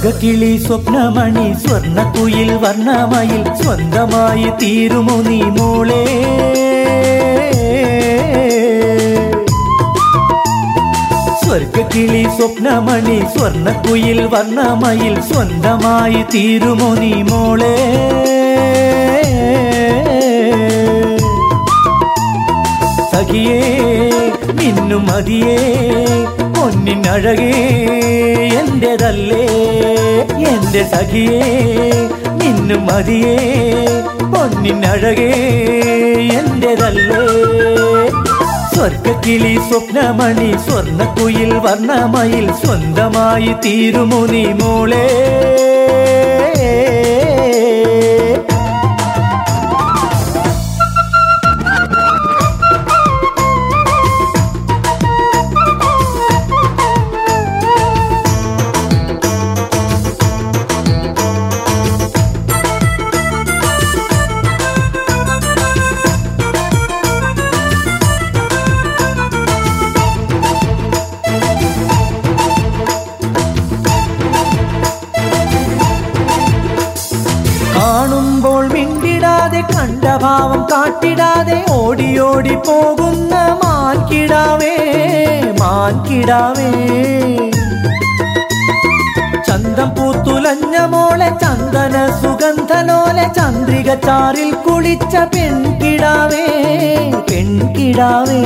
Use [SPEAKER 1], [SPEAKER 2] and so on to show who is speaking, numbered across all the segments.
[SPEAKER 1] സ്വർഗക്കിളി സ്വപ്നമണി സ്വർണക്കുയിൽ വർണ്ണമയിൽ സ്വന്തമായി തീരുമോ നീ മോളെ സ്വർഗക്കിളി സ്വപ്നമണി സ്വർണക്കുയിൽ വർണ്ണമയിൽ സ്വന്തമായി തീരുമോ നീ മോളെ സഖിയേ മിന്നും മതിയേ പൊന്നിനഴകേ എന്റേതല്ലേ എന്റെ സഖിയേ മിന്നും മതിയേ പൊന്നിനഴകേ എന്റേതല്ലേ സ്വർഗക്കിളി സ്വപ്നമണി സ്വർണക്കുയിൽ വർണ്ണമയിൽ സ്വന്തമായി തീരുമോ നീ മോളേ കാണുമ്പോൾ മിണ്ടിടാതെ കണ്ട ഭാവം കാട്ടിടാതെ ഓടി ഓടി പോകുന്ന മാൻകിടാവേ മാൻകിടാവേ ചന്തം പൂത്തുലഞ്ഞ മോളെ ചന്ദന സുഗന്ധലോലെ ചന്ദ്രിക ചാറിൽ കുളിച്ച പെൺകിടാവേ പെൺകിടാവേ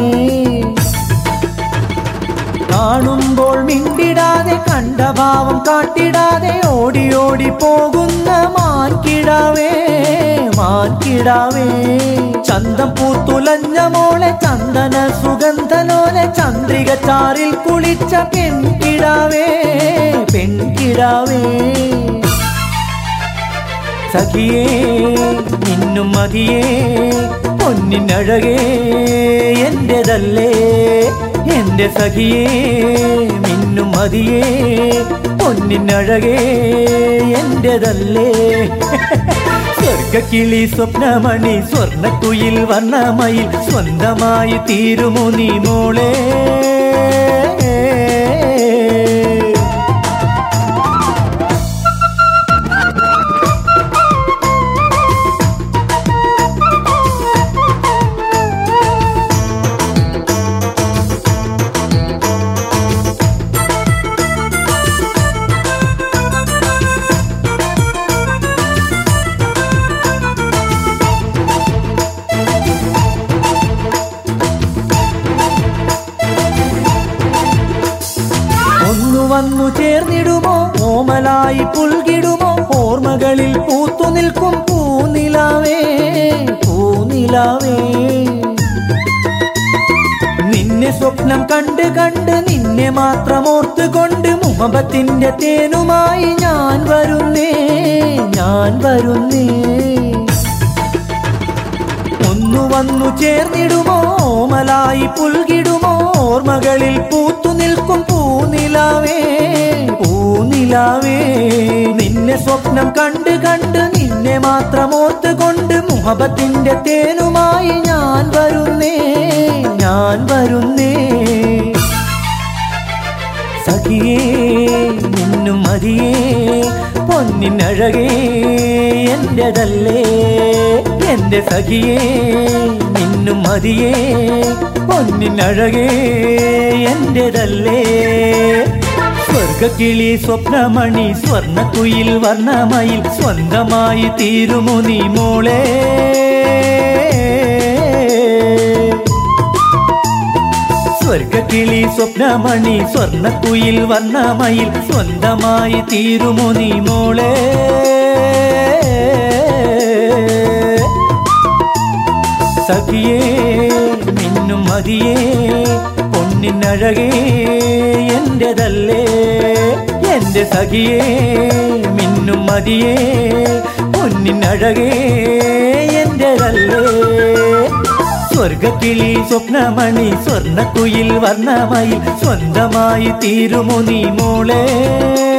[SPEAKER 1] കാണുമ്പോൾ മിണ്ടിടാതെ കണ്ട ഭാവം കാട്ടിടാതെ ഓടി ഓടി പോകുന്ന മാൻകിടാവേ മാൻകിടാവേ ചന്തം പൂത്തുലഞ്ഞ മോളെ ചന്ദന സുഗന്ധലോലെ ചന്ദ്രിക ചാറിൽ കുളിച്ച പെൺകിടാവേ പെൺകിടാവേ സഖിയേ നിന്നും മതിയേ പൊന്നിനഴകേ എന്റേതല്ലേ എന്റെ സഖിയേ മിന്നും മതിയേ പൊന്നിനഴകേ എന്റേതല്ലേ സ്വർഗക്കിളി സ്വപ്നമണി സ്വർണക്കുയിൽ വർണ്ണമയിൽ സ്വന്തമായി തീരുമോ നീ മോളേ ഒന്നു വന്നു ചേർന്നിടുമോ ഓമലായി പുൽകിടുമോ ഓർമ്മകളിൽ പൂത്തു നിൽക്കും പൂനിലാവേ പൂനിലാവേ നിന്നെ സ്വപ്നം കണ്ട് കണ്ട് നിന്നെ മാത്രം ഓർത്തുകൊണ്ട് മുഹബത്തിന്റെ തേനുമായി ഞാൻ വരുന്നേ ഞാൻ വരുന്നേ ഒന്നു വന്നു ചേർന്നിടുമോ ഓമലായി പുൽകിടുമോ ഓർമ്മകളിൽ പൂത്തു നിൽക്കും പൂനിലാവേ പൂനിലാവേ നിന്നെ സ്വപ്നം കണ്ട് കണ്ട് നിന്നെ മാത്രം ഓർത്തുകൊണ്ട് മുഹബത്തിന്റെ തേനുമായി ഞാൻ വരുന്നേ ഞാൻ വരുന്നേ സഖിയേ നിന്നും മതിയേ പൊന്നിനഴകേ എന്റേതല്ലേ എന്റെ സഖിയേ നിന്നും മതിയേ പൊന്നിനഴകേ എന്റേതല്ലേ സ്വർഗക്കിളി സ്വപ്നമണി സ്വർണക്കുയിൽ വർണ്ണമയിൽ സ്വന്തമായി തീരുമോ നീ മോളേ സ്വർഗക്കിളി സ്വപ്നമണി സ്വർണക്കുയിൽ വർണ്ണമയിൽ സ്വന്തമായി തീരുമോ നീ മോളെ സഖിയേ മിന്നും മതിയേ പൊന്നിനഴകേ എന്റേതല്ലേ എന്റെ സഖിയേ മിന്നും മതിയേ പൊന്നിനഴകേ എന്റേതല്ലേ സ്വർഗക്കിളി സ്വപ്നമണി സ്വർണക്കുയിൽ വർണ്ണമയിൽ സ്വന്തമായി തീരുമോ നീ മോളേ